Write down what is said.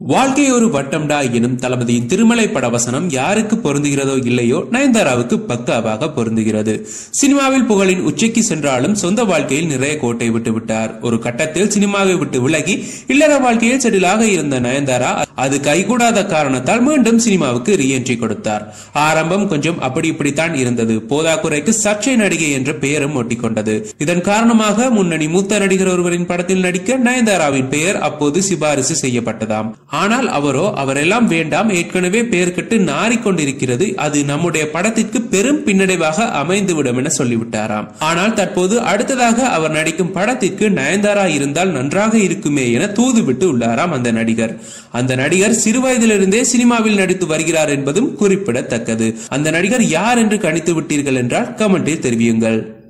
வாழ்க்கை ஒரு வட்டம்டா எனும் தளபதியின் திருமலை பட வசனம் யாருக்கு பொருந்துகிறதோ இல்லையோ நயன்தாராவுக்கு பக்காவாக பொருந்துகிறது சினிமாவில் புகழின் உச்சிக்கு சென்றாலும் சொந்த வாழ்க்கையில் நிறைய கோட்டை விட்டு விட்டார் ஒரு கட்டத்தில் சினிமாவை விட்டு விலகி இல்லற வாழ்க்கையில் செட்டிலாக இருந்த நயன்தாரா அது கைகூடாத காரணத்தால் மீண்டும் சினிமாவுக்கு ரீஎன்ட்ரி கொடுத்தார் ஆரம்பம் கொஞ்சம் அப்படி இப்படித்தான் இருந்தது போதாக்குறைக்கு சர்ச்சை நடிகை என்ற பெயரும் ஒட்டிக்கொண்டது இதன் காரணமாக முன்னணி மூத்த நடிகர் ஒருவரின் படத்தில் நடிக்க நயன்தாராவின் பெயர் அப்போது சிபாரிசு செய்யப்பட்டதாம் ஆனால் அவரோ அவரெல்லாம் வேண்டாம் ஏற்கனவே பெயர் கெட்டு நாறிக்கொண்டிருக்கிறது அது நம்முடைய படத்திற்கு பெரும் பின்னடைவாக அமைந்துவிடும் என சொல்லிவிட்டாராம் ஆனால் தற்போது அடுத்ததாக அவர் நடிக்கும் படத்திற்கு நயன்தாரா இருந்தால் நன்றாக இருக்குமே என தூதுவிட்டு உள்ளாராம் அந்த நடிகர் அந்த நடிகர் சிறுவயதிலிருந்தே சினிமாவில் நடித்து வருகிறார் என்பதும் குறிப்பிடத்தக்கது அந்த நடிகர் யார் என்று கணித்து விட்டீர்கள் என்றால் கமெண்டில் தெரிவியுங்கள்